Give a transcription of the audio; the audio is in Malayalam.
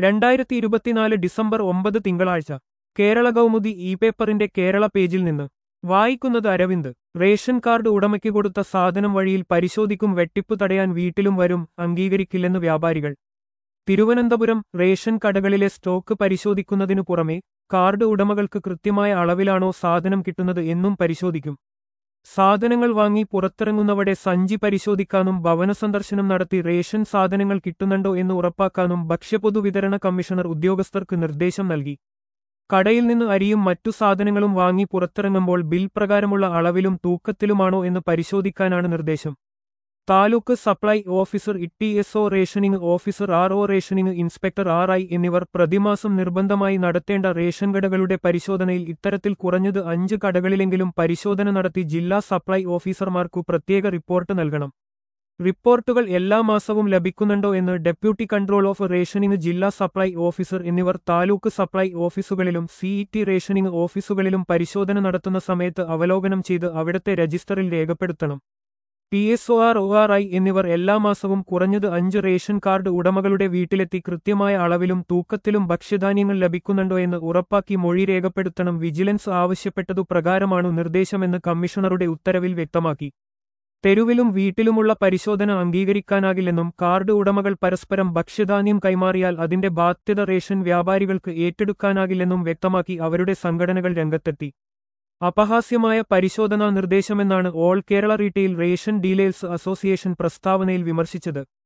രണ്ടായിരത്തി ഇരുപത്തിനാല് ഡിസംബർ ഒമ്പത് തിങ്കളാഴ്ച കേരള കൗമുദി ഇ പേപ്പറിന്റെ കേരള പേജിൽ നിന്ന് വായിക്കുന്നത് അരവിന്ദ് റേഷൻ കാർഡ് ഉടമയ്ക്ക് കൊടുത്ത സാധനം വഴിയിൽ പരിശോധിക്കും വെട്ടിപ്പ് തടയാൻ വീട്ടിലും വരും അംഗീകരിക്കില്ലെന്ന് വ്യാപാരികൾ തിരുവനന്തപുരം റേഷൻ കടകളിലെ സ്റ്റോക്ക് പരിശോധിക്കുന്നതിനു പുറമെ കാർഡ് ഉടമകൾക്ക് കൃത്യമായ അളവിലാണോ സാധനം കിട്ടുന്നത് എന്നും പരിശോധിക്കും സാധനങ്ങൾ വാങ്ങി പുറത്തിറങ്ങുന്നവടെ സഞ്ചി പരിശോധിക്കാനും ഭവന സന്ദർശനം നടത്തി റേഷൻ സാധനങ്ങൾ കിട്ടുന്നുണ്ടോ എന്ന് ഉറപ്പാക്കാനും ഭക്ഷ്യപൊതുവിതരണ കമ്മീഷണർ ഉദ്യോഗസ്ഥർക്ക് നിർദ്ദേശം നൽകി കടയിൽ നിന്ന് അരിയും മറ്റു സാധനങ്ങളും വാങ്ങി പുറത്തിറങ്ങുമ്പോൾ ബിൽ പ്രകാരമുള്ള അളവിലും തൂക്കത്തിലുമാണോ എന്ന് പരിശോധിക്കാനാണ് നിർദ്ദേശം taluk supply officer E S O rationing officer R O rationing inspector R I എന്നിവർ പ്രതിമാസം നിർബന്ധമായി നടത്തേണ്ട റേഷൻ കടകളുടെ പരിശോധനയിൽ ഇത്തരത്തിൽ കുറഞ്ഞത് അഞ്ച് കടകളിലെങ്കിലും പരിശോധന നടത്തി ജില്ലാ സപ്ലൈ ഓഫീസർമാർക്കു പ്രത്യേക റിപ്പോർട്ട് നൽകണം റിപ്പോർട്ടുകൾ എല്ലാ മാസവും ലഭിക്കുന്നുണ്ടോ എന്ന് ഡെപ്യൂട്ടി കൺട്രോൾ ഓഫ് റേഷനിംഗ് ജില്ലാ സപ്ലൈ ഓഫീസർ എന്നിവർ താലൂക്ക് സപ്ലൈ ഓഫീസുകളിലും സിഇടി റേഷനിംഗ് ഓഫീസുകളിലും പരിശോധന നടത്തുന്ന സമയത്ത് അവലോകനം ചെയ്ത് അവിടത്തെ രജിസ്റ്ററിൽ രേഖപ്പെടുത്തണം P S O R O R I എന്നിവർ എല്ലാ മാസവും കുറഞ്ഞത് അഞ്ച് റേഷൻ കാർഡ് ഉടമകളുടെ വീട്ടിലെത്തി കൃത്യമായ അളവിലും തൂക്കത്തിലും ഭക്ഷ്യധാന്യങ്ങൾ ലഭിക്കുന്നുണ്ടോ എന്ന് ഉറപ്പാക്കി മൊഴി രേഖപ്പെടുത്തണം വിജിലൻസ് ആവശ്യപ്പെട്ടതു പ്രകാരമാണ് നിർദ്ദേശമെന്ന് കമ്മീഷണറുടെ ഉത്തരവിൽ വ്യക്തമാക്കി തെരുവിലും വീട്ടിലുമുള്ള പരിശോധന അംഗീകരിക്കാനാകില്ലെന്നും കാർഡ് ഉടമകൾ പരസ്പരം ഭക്ഷ്യധാന്യം കൈമാറിയാൽ അതിന്റെ ബാധ്യത റേഷൻ വ്യാപാരികൾക്ക് ഏറ്റെടുക്കാനാകില്ലെന്നും വ്യക്തമാക്കി അവരുടെ സംഘടനകൾ രംഗത്തെത്തി അപഹാസ്യമായ പരിശോധനാ നിർദ്ദേശമെന്നാണ് all Kerala retail ration dealers association പ്രസ്താവനയിൽ വിമർശിച്ചത്